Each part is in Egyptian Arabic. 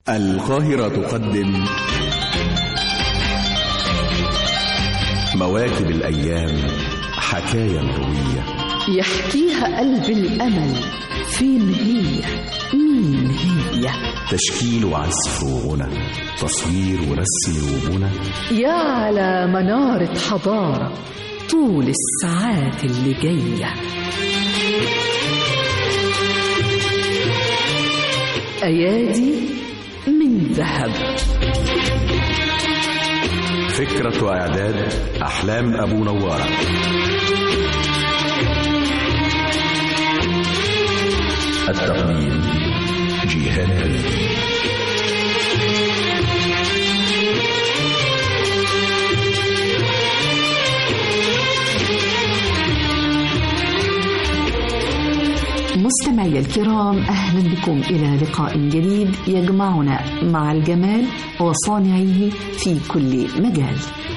القاهرة تقدم مواكب الأيام حكاية روية يحكيها قلب الأمل فين هي مين هي تشكيل وعزف وغنى تصوير ورسم وبنى يا على منارة حضارة طول الساعات اللي جاية أيادي من ذهب فكرة وإعداد أحلام أبو نوارة التقديم جيهان ريدي مستمعي الكرام أهلا بكم إلى لقاء جديد يجمعنا مع الجمال وصانعيه في كل مجال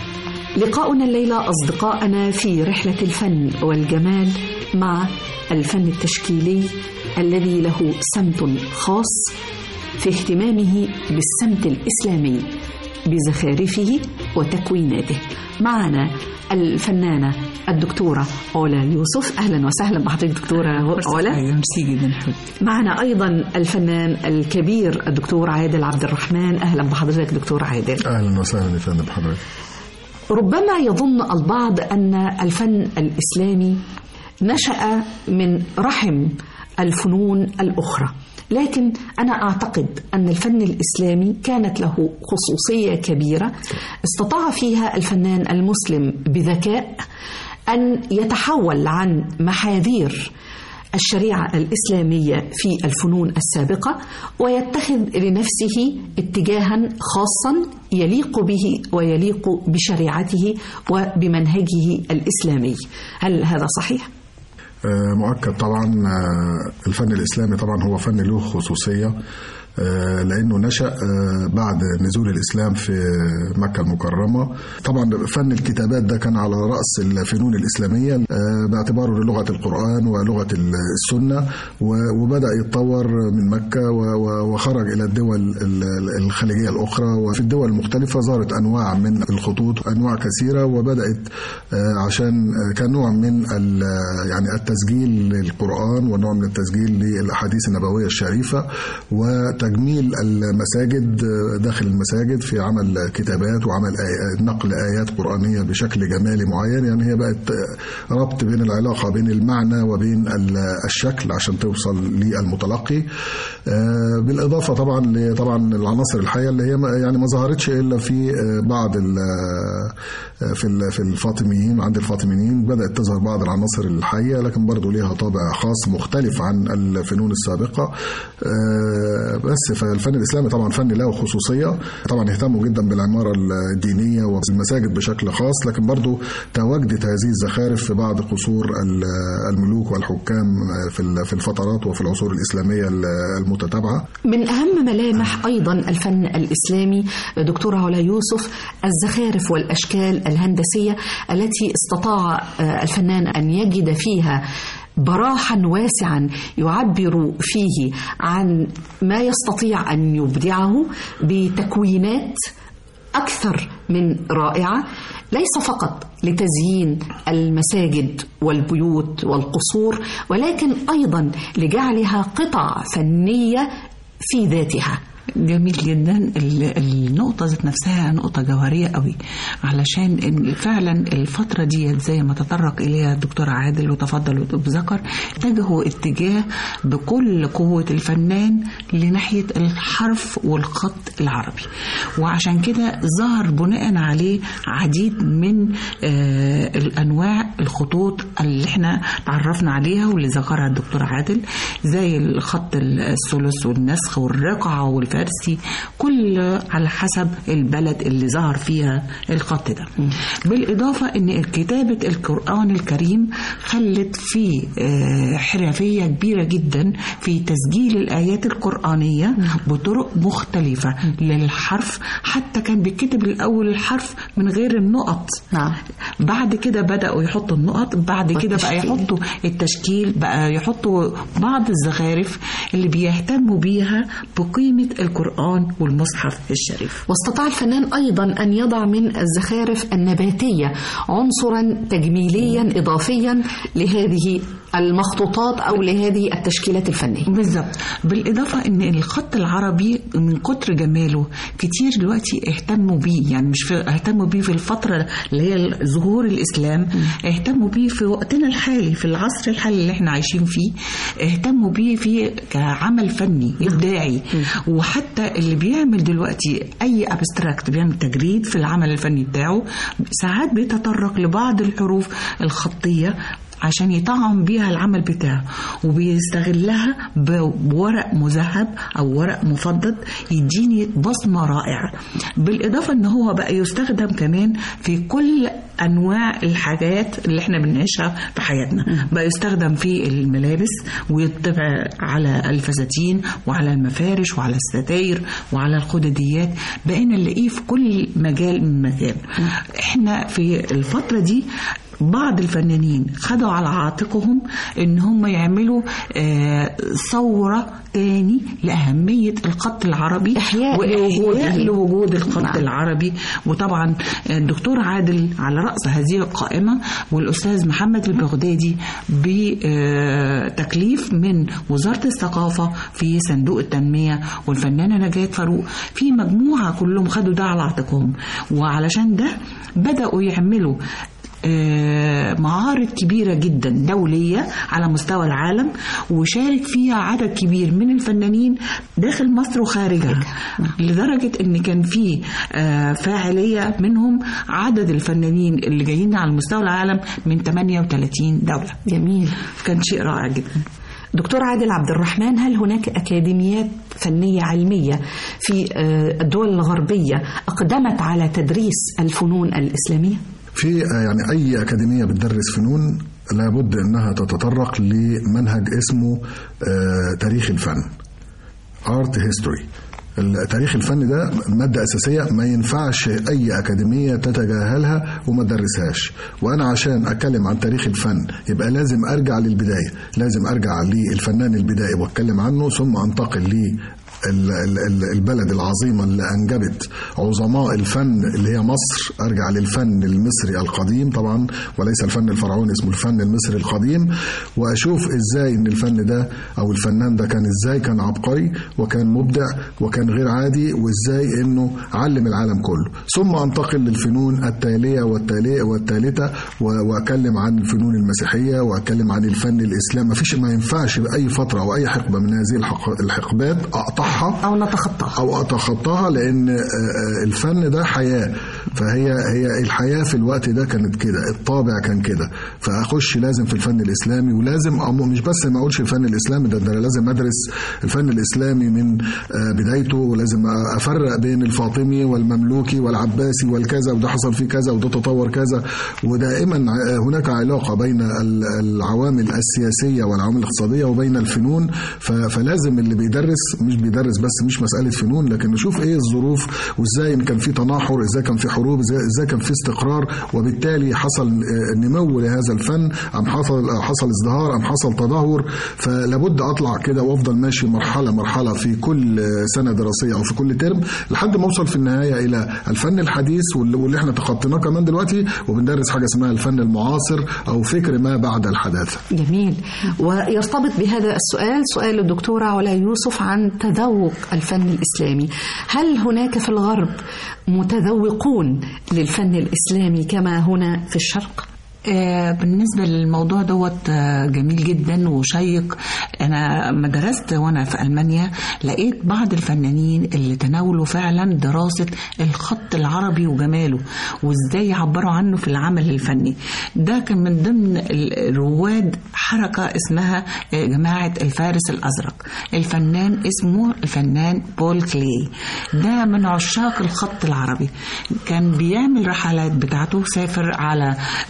لقاؤنا الليلة أصدقائنا في رحلة الفن والجمال مع الفن التشكيلي الذي له سمت خاص في اهتمامه بالسمت الإسلامي بزخارفه وتكويناته معنا الفنانة الدكتورة علا يوسف أهلا وسهلا بحضرتك دكتورة علا ميرسي جدا حبيبتي معنا أيضا الفنان الكبير الدكتور عادل عبد الرحمن أهلا بحضرتك دكتور عادل اهلا وسهلا يا فندم بحضرتك ربما يظن البعض أن الفن الإسلامي نشأ من رحم الفنون الأخرى لكن أنا أعتقد أن الفن الإسلامي كانت له خصوصية كبيرة استطاع فيها الفنان المسلم بذكاء أن يتحول عن محاذير الشريعة الإسلامية في الفنون السابقة ويتخذ لنفسه اتجاها خاصا يليق به ويليق بشريعته وبمنهجه الإسلامي هل هذا صحيح؟ آه، مؤكد طبعا آه، الفن الإسلامي طبعا هو فن له خصوصية آه، لأنه نشأ آه، بعد نزول الإسلام في مكة المكرمة طبعا فن الكتابات ده كان على رأس الفنون الإسلامية آه، باعتباره لغة القرآن ولغة السنة و- وبدأ يتطور من مكة و- و- وخرج إلى الدول ال- الخليجية الأخرى وفي الدول المختلفة ظهرت أنواع من الخطوط أنواع كثيرة وبدأت آه، عشان آه، كان نوع من ال- يعني التسجيل للقرآن ونوع من التسجيل للأحاديث النبوية الشريفة وتجميل المساجد آه، داخل المساجد في عمل كتابات وعمل آي- نقل آيات قرآنية بشكل جمالي معين يعني هي بقت آه، ربط بين العلاقة بين المعنى وبين ال- الشكل عشان توصل للمتلقي آه، بالإضافة طبعا ل- طبعا العناصر الحية اللي هي ما- يعني ما ظهرتش إلا في آه، بعض ال- آه، في ال- في الفاطميين عند الفاطميين بدأت تظهر بعض العناصر الحية لكن برضو ليها طابع خاص مختلف عن الفنون السابقة آه، بس فالفن الإسلامي طبعا فن له خصوصية طبعا يهتموا جدا بالعمارة الدينية والمساجد بشكل خاص لكن برضو تواجدت هذه الزخارف في بعض قصور ال- الملوك والحكام في ال- في الفترات وفي العصور الإسلامية المتتابعة من أهم ملامح أيضا الفن الإسلامي دكتورة علا يوسف الزخارف والأشكال الهندسية التي استطاع آه، الفنان أن يجد فيها براحا واسعا يعبر فيه عن ما يستطيع أن يبدعه بتكوينات أكثر من رائعة ليس فقط لتزيين المساجد والبيوت والقصور ولكن أيضا لجعلها قطع فنية في ذاتها جميل جدا ال- النقطة ذات نفسها نقطة جوهرية قوي علشان إن فعلا الفترة دي زي ما تطرق إليها الدكتور عادل وتفضل وذكر اتجهوا اتجاه بكل قوة الفنان لناحية الحرف والخط العربي وعشان كده ظهر بناء عليه عديد من آه الأنواع الخطوط اللي احنا تعرفنا عليها واللي ذكرها الدكتور عادل زي الخط الثلث والنسخ والرقعة والفرسي كل على حسب البلد اللي ظهر فيها الخط ده بالإضافة أن كتابة القرآن الكريم خلت فيه آه، حرفية كبيرة جدا في تسجيل الآيات القرآنية بطرق مختلفة للحرف حتى كان بيتكتب الأول الحرف من غير النقط نعم بعد كده بدأوا يحطوا النقط بعد كده بقى والتشكيل. يحطوا التشكيل بقى يحطوا بعض الزخارف اللي بيهتموا بيها بقيمة القرآن والمصحف الشريف واستطاع الفنان أيضا أن يضع من الزخارف النباتية عنصرا تجميليا إضافيا لهذه المخطوطات أو لهذه التشكيلات الفنية بالظبط بالإضافة أن الخط العربي من كتر جماله كتير دلوقتي اهتموا بيه يعني مش في اهتموا بيه في الفترة اللي هي ظهور الإسلام اهتموا بيه في وقتنا الحالي في العصر الحالي اللي احنا عايشين فيه اهتموا بيه في كعمل فني إبداعي وحتى اللي بيعمل دلوقتي أي أبستراكت بيعمل تجريد في العمل الفني بتاعه ساعات بيتطرق لبعض الحروف الخطية عشان يطعم بيها العمل بتاعه وبيستغلها بورق مذهب او ورق مفضد يديني بصمه رائعه بالاضافه ان هو بقى يستخدم كمان في كل انواع الحاجات اللي احنا بنعيشها في حياتنا بقى يستخدم في الملابس ويطبع على الفساتين وعلى المفارش وعلى الستاير وعلى الخدديات بقينا نلاقيه في كل مجال من مكان احنا في الفتره دي بعض الفنانين خدوا على عاتقهم ان هم يعملوا آه ثوره تاني لاهميه الخط العربي إحياء واحياء لوجوده. لوجود الخط نعم. العربي وطبعا الدكتور عادل على راس هذه القائمه والاستاذ محمد البغدادي بتكليف من وزاره الثقافه في صندوق التنميه والفنانه نجاة فاروق في مجموعه كلهم خدوا ده على عاتقهم وعلشان ده بداوا يعملوا آه، معارض كبيرة جدا دولية على مستوى العالم وشارك فيها عدد كبير من الفنانين داخل مصر وخارجها لدرجة ان كان في آه، فاعلية منهم عدد الفنانين اللي جايين على مستوى العالم من 38 دولة جميل كان شيء رائع جدا دكتور عادل عبد الرحمن هل هناك أكاديميات فنية علمية في آه، الدول الغربية أقدمت على تدريس الفنون الإسلامية؟ في آه، يعني أي أكاديمية بتدرس فنون لابد أنها تتطرق لمنهج اسمه آه، تاريخ الفن ارت هيستوري تاريخ الفن ده مادة أساسية ما ينفعش أي أكاديمية تتجاهلها وما تدرسهاش وأنا عشان أتكلم عن تاريخ الفن يبقى لازم أرجع للبداية لازم أرجع للفنان البدائي وأتكلم عنه ثم أنتقل ليه ال- ال- ال- البلد العظيمة اللي أنجبت عظماء الفن اللي هي مصر أرجع للفن المصري القديم طبعا وليس الفن الفرعوني اسمه الفن المصري القديم وأشوف إزاي إن الفن ده أو الفنان ده كان إزاي كان عبقري وكان مبدع وكان غير عادي وإزاي إنه علم العالم كله ثم أنتقل للفنون التالية والتالية والتالتة و- وأتكلم عن الفنون المسيحية وأتكلم عن الفن الإسلام مفيش ما ينفعش بأي فترة أو أي حقبة من هذه الحق- الحقبات أقطعها أو نتخطاها او اتخطاها لان آه، آه، الفن ده حياه فهي هي الحياه في الوقت ده كانت كده الطابع كان كده فاخش لازم في الفن الاسلامي ولازم أو مش بس ما اقولش الفن الاسلامي ده, ده أنا لازم ادرس الفن الاسلامي من آه، بدايته ولازم افرق بين الفاطمي والمملوكي والعباسي والكذا وده حصل فيه كذا وده تطور كذا ودائما ع- هناك علاقه بين ال- العوامل السياسيه والعوامل الاقتصاديه وبين الفنون ف- فلازم اللي بيدرس مش بيدرس بس مش مساله فنون لكن نشوف ايه الظروف وازاي ان كان في تناحر ازاي كان في حروب ازاي ازاي كان في استقرار وبالتالي حصل آه، نمو لهذا الفن ام حصل آه، حصل ازدهار ام حصل تدهور فلابد اطلع كده وافضل ماشي مرحله مرحله في كل آه، سنه دراسيه او في كل ترم لحد ما اوصل في النهايه الى الفن الحديث واللي واللي احنا تخطيناه كمان دلوقتي وبندرس حاجه اسمها الفن المعاصر او فكر ما بعد الحداثه جميل ويرتبط بهذا السؤال سؤال الدكتورة علا يوسف عن تذوق الفن الإسلامي هل هناك في الغرب متذوقون للفن الإسلامي كما هنا في الشرق؟ آه، بالنسبة للموضوع دوت آه، جميل جدا وشيق أنا ما درست وأنا في ألمانيا لقيت بعض الفنانين اللي تناولوا فعلا دراسة الخط العربي وجماله وإزاي يعبروا عنه في العمل الفني ده كان من ضمن ال- رواد حركة اسمها آه، جماعة الفارس الأزرق الفنان اسمه الفنان بول كلي ده من عشاق الخط العربي كان بيعمل رحلات بتاعته سافر على آه،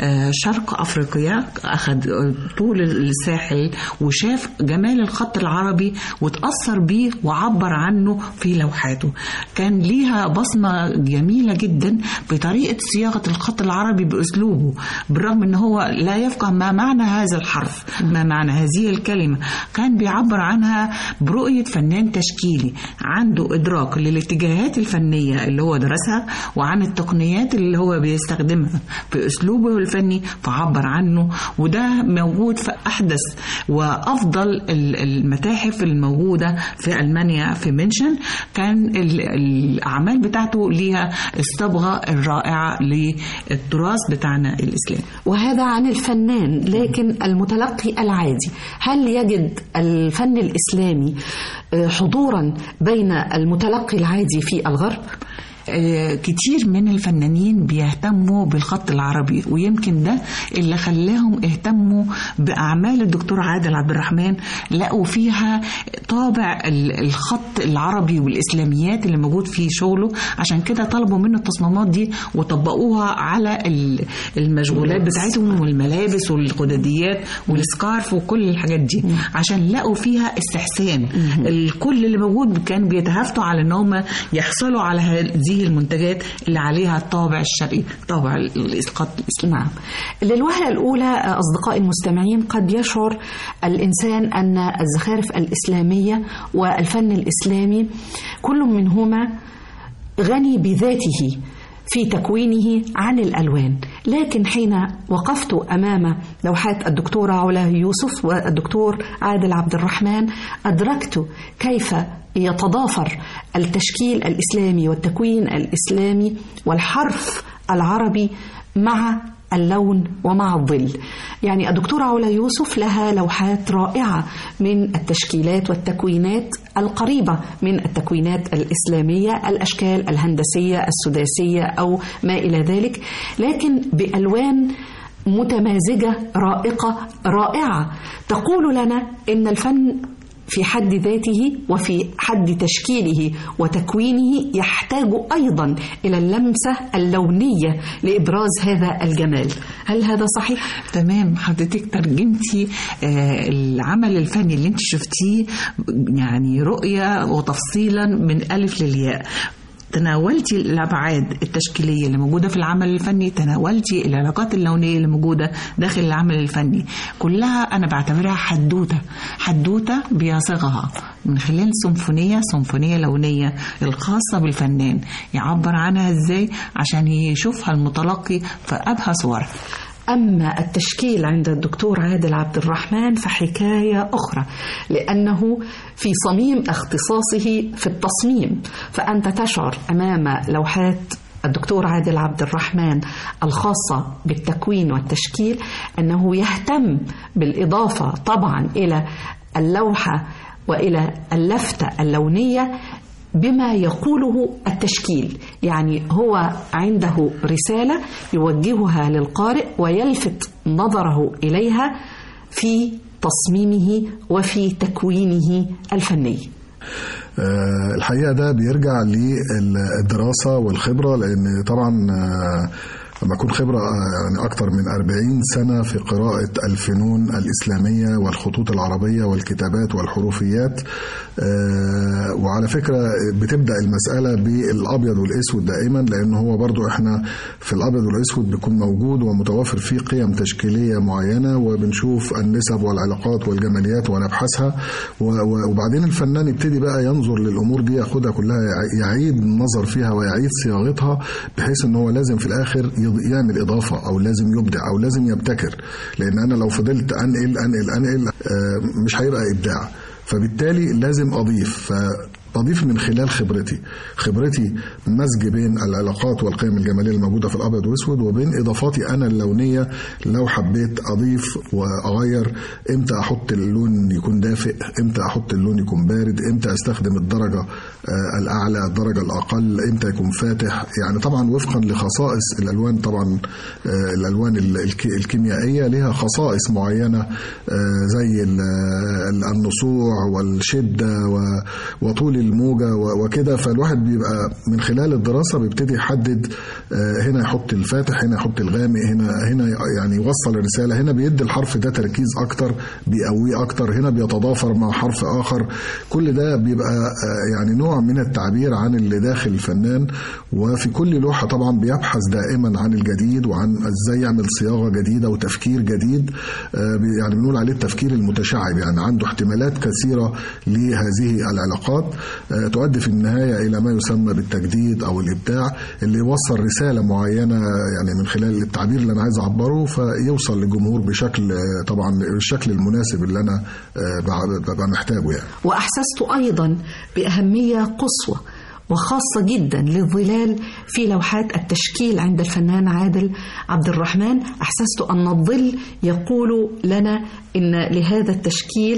شرق افريقيا اخذ طول الساحل وشاف جمال الخط العربي وتاثر بيه وعبر عنه في لوحاته كان ليها بصمه جميله جدا في طريقه صياغه الخط العربي باسلوبه بالرغم ان هو لا يفقه ما معنى هذا الحرف ما معنى هذه الكلمه كان بيعبر عنها برؤيه فنان تشكيلي عنده ادراك للاتجاهات الفنيه اللي هو درسها وعن التقنيات اللي هو بيستخدمها في اسلوبه الفني فعبر عنه وده موجود في احدث وافضل ال- المتاحف الموجوده في المانيا في منشن كان ال- الاعمال بتاعته ليها الصبغه الرائعه للتراث بتاعنا الاسلامي وهذا عن الفنان لكن المتلقي العادي هل يجد الفن الإسلامي آه، حضورا بين المتلقي العادي في الغرب؟ آه، كتير من الفنانين بيهتموا بالخط العربي ويمكن ده اللي خلاهم اهتموا بأعمال الدكتور عادل عبد الرحمن لقوا فيها طابع ال- الخط العربي والإسلاميات اللي موجود في شغله عشان كده طلبوا منه التصميمات دي وطبقوها على ال- المشغولات بتاعتهم والملابس والقداديات والسكارف وكل الحاجات دي عشان لقوا فيها استحسان الكل اللي موجود كان بيتهافتوا على ان هم يحصلوا على هذه المنتجات اللي عليها الطابع الشرقي طابع الاسقاط الاسلامي نعم للوهلة الأولى آه، أصدقائي المستمعين قد يشعر الإنسان أن الزخارف الإسلامية والفن الإسلامي كل منهما غني بذاته في تكوينه عن الألوان لكن حين وقفت أمام لوحات الدكتورة علا يوسف والدكتور عادل عبد الرحمن أدركت كيف يتضافر التشكيل الإسلامي والتكوين الإسلامي والحرف العربي مع اللون ومع الظل يعني الدكتورة علا يوسف لها لوحات رائعة من التشكيلات والتكوينات القريبة من التكوينات الإسلامية الأشكال الهندسية السداسية أو ما إلى ذلك لكن بألوان متمازجة رائقة رائعة تقول لنا إن الفن في حد ذاته وفي حد تشكيله وتكوينه يحتاج ايضا الى اللمسه اللونيه لابراز هذا الجمال هل هذا صحيح تمام حضرتك ترجمتي آه، العمل الفني اللي انت شفتيه يعني رؤية وتفصيلا من ألف للياء تناولتي الابعاد التشكيليه اللي موجوده في العمل الفني تناولتي العلاقات اللونيه اللي موجوده داخل العمل الفني كلها انا بعتبرها حدوته حدوته بيصيغها من خلال سيمفونيه سيمفونيه لونيه الخاصه بالفنان يعبر عنها ازاي عشان يشوفها المتلقي في ابهى صورها أما التشكيل عند الدكتور عادل عبد الرحمن فحكاية أخرى لأنه في صميم اختصاصه في التصميم فأنت تشعر أمام لوحات الدكتور عادل عبد الرحمن الخاصة بالتكوين والتشكيل أنه يهتم بالإضافة طبعا إلى اللوحة وإلى اللفتة اللونية بما يقوله التشكيل يعني هو عنده رسالة يوجهها للقارئ ويلفت نظره إليها في تصميمه وفي تكوينه الفني آه، الحقيقه ده بيرجع للدراسه والخبره لان طبعا آه، لما أكون خبرة آه، يعني أكتر من 40 سنة في قراءة الفنون الإسلامية والخطوط العربية والكتابات والحروفيات آه، وعلى فكرة بتبدأ المسألة بالأبيض والأسود دائما لأن هو برضو إحنا في الأبيض والأسود بيكون موجود ومتوافر فيه قيم تشكيلية معينة وبنشوف النسب والعلاقات والجماليات ونبحثها و- و- وبعدين الفنان يبتدي بقى ينظر للأمور دي ياخدها كلها يع- يعيد النظر فيها ويعيد صياغتها بحيث إن هو لازم في الآخر يض- يعمل إضافة أو لازم يبدع أو لازم يبتكر لأن أنا لو فضلت أنقل أنقل أنقل آه، مش هيبقى إبداع فبالتالي لازم أضيف فأضيف من خلال خبرتي خبرتي مزج بين العلاقات والقيم الجمالية الموجودة في الأبيض والأسود وبين إضافاتي أنا اللونية لو حبيت أضيف وأغير إمتى أحط اللون يكون دافئ إمتى أحط اللون يكون بارد إمتى أستخدم الدرجة آه، الأعلى الدرجة الأقل إمتى يكون فاتح يعني طبعا وفقا لخصائص الألوان طبعا آه، الألوان ال- الك- الكيميائية لها خصائص معينة آه، زي ال- ال- النصوع والشدة و- وطول الموجة و- وكده فالواحد بيبقى من خلال الدراسة بيبتدي يحدد آه، هنا يحط الفاتح هنا يحط الغامق هنا هنا يعني يوصل الرسالة هنا بيدي الحرف ده تركيز أكتر بيقويه أكتر هنا بيتضافر مع حرف آخر كل ده بيبقى آه، يعني نوع من التعبير عن اللي داخل الفنان وفي كل لوحة طبعا بيبحث دائما عن الجديد وعن ازاي يعمل صياغة جديدة وتفكير جديد آه، بي- يعني بنقول عليه التفكير المتشعب يعني عنده احتمالات كثيرة لهذه العلاقات آه، تؤدي في النهاية إلى ما يسمى بالتجديد أو الإبداع اللي يوصل رسالة معينة يعني من خلال التعبير اللي أنا عايز أعبره فيوصل للجمهور بشكل آه، طبعا الشكل المناسب اللي أنا آه، بع- ببقى محتاجه يعني وأحسست أيضا بأهمية قصوى وخاصة جدا للظلال في لوحات التشكيل عند الفنان عادل عبد الرحمن أحسست أن الظل يقول لنا إن لهذا التشكيل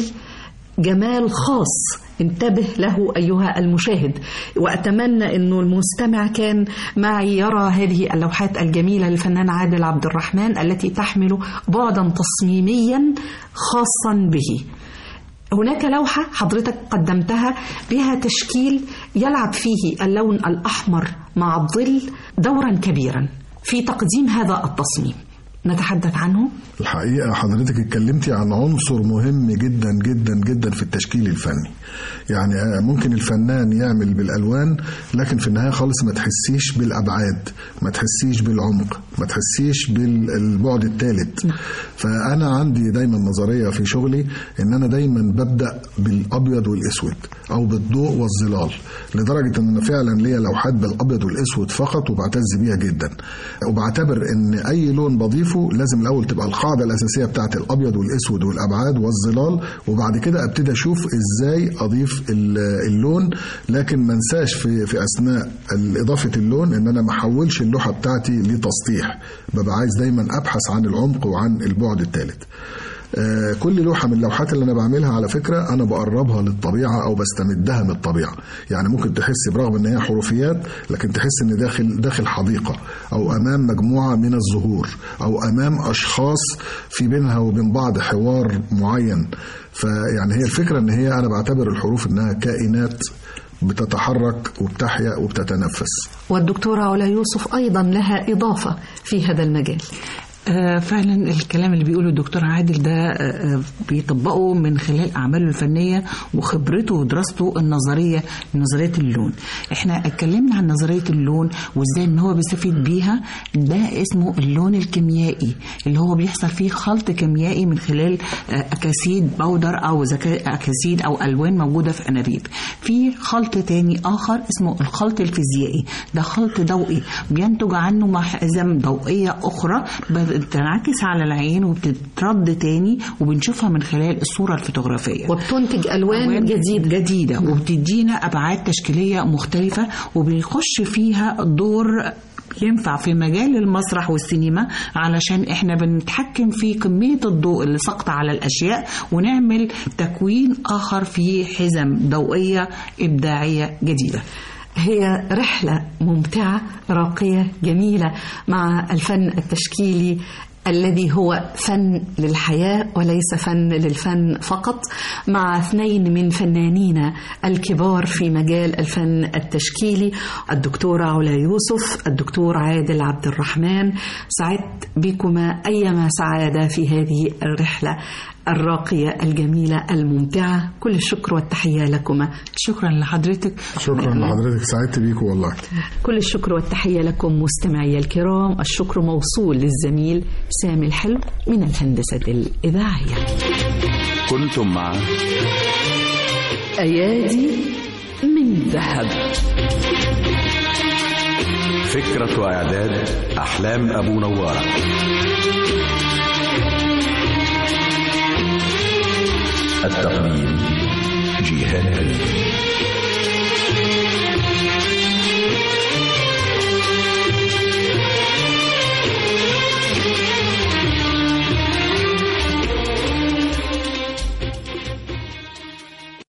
جمال خاص انتبه له أيها المشاهد وأتمنى أنه المستمع كان معي يرى هذه اللوحات الجميلة للفنان عادل عبد الرحمن التي تحمل بعدا تصميميا خاصا به هناك لوحة حضرتك قدمتها بها تشكيل يلعب فيه اللون الأحمر مع الظل دورا كبيرا في تقديم هذا التصميم نتحدث عنه الحقيقة حضرتك اتكلمتي عن عنصر مهم جدا جدا جدا في التشكيل الفني يعني آه، ممكن الفنان يعمل بالألوان لكن في النهاية خالص ما تحسيش بالأبعاد ما تحسيش بالعمق ما تحسيش بالبعد الثالث فأنا عندي دايما نظرية في شغلي إن أنا دايما ببدأ بالأبيض والأسود أو بالضوء والظلال لدرجة إن أنا فعلا ليا لوحات بالأبيض والأسود فقط وبعتز بيها جدا وبعتبر إن أي لون بضيفه لازم الأول تبقى القاعدة الأساسية بتاعت الأبيض والأسود والأبعاد والظلال وبعد كده أبتدي أشوف إزاي أضيف ال- اللون لكن ما انساش في في أثناء إضافة اللون إن أنا ما أحولش اللوحة بتاعتي لتسطيح ببقى عايز دايما أبحث عن العمق وعن البعد الثالث آه، كل لوحة من اللوحات اللي أنا بعملها على فكرة أنا بقربها للطبيعة أو بستمدها من الطبيعة يعني ممكن تحس برغم إن هي حروفيات لكن تحس إن داخل داخل حديقة أو أمام مجموعة من الزهور أو أمام أشخاص في بينها وبين بعض حوار معين فيعني هي الفكرة إن هي أنا بعتبر الحروف إنها كائنات بتتحرك وبتحيا وبتتنفس والدكتورة علا يوسف أيضا لها إضافة في هذا المجال آه، فعلا الكلام اللي بيقوله الدكتور عادل ده آه، آه، بيطبقه من خلال اعماله الفنيه وخبرته ودراسته النظريه نظريه اللون احنا اتكلمنا عن نظريه اللون وازاي ان هو بيستفيد بيها ده اسمه اللون الكيميائي اللي هو بيحصل فيه خلط كيميائي من خلال آه، اكاسيد بودر او زكا- اكاسيد او الوان موجوده في انابيب في خلط تاني اخر اسمه الخلط الفيزيائي ده خلط ضوئي بينتج عنه محازم ضوئيه اخرى بتنعكس على العين وبتترد تاني وبنشوفها من خلال الصوره الفوتوغرافيه وبتنتج ألوان ألوان جديدة جديدة وبتدينا أبعاد تشكيلية مختلفة وبيخش فيها دور ينفع في مجال المسرح والسينما علشان احنا بنتحكم في كمية الضوء اللي سقط على الأشياء ونعمل تكوين آخر في حزم ضوئية إبداعية جديدة هي رحلة ممتعة راقية جميلة مع الفن التشكيلي الذي هو فن للحياة وليس فن للفن فقط مع اثنين من فنانينا الكبار في مجال الفن التشكيلي الدكتورة علا يوسف الدكتور عادل عبد الرحمن سعدت بكما أيما سعادة في هذه الرحلة الراقية الجميلة الممتعة كل الشكر والتحية لكما شكرا لحضرتك شكرا لحضرتك سعدت بيكم والله كل الشكر والتحية لكم مستمعي الكرام الشكر موصول للزميل سامي الحلو من الهندسة الإذاعية كنتم مع أيادي من ذهب فكرة وإعداد أحلام أبو نوارة التقديم جيهان ريف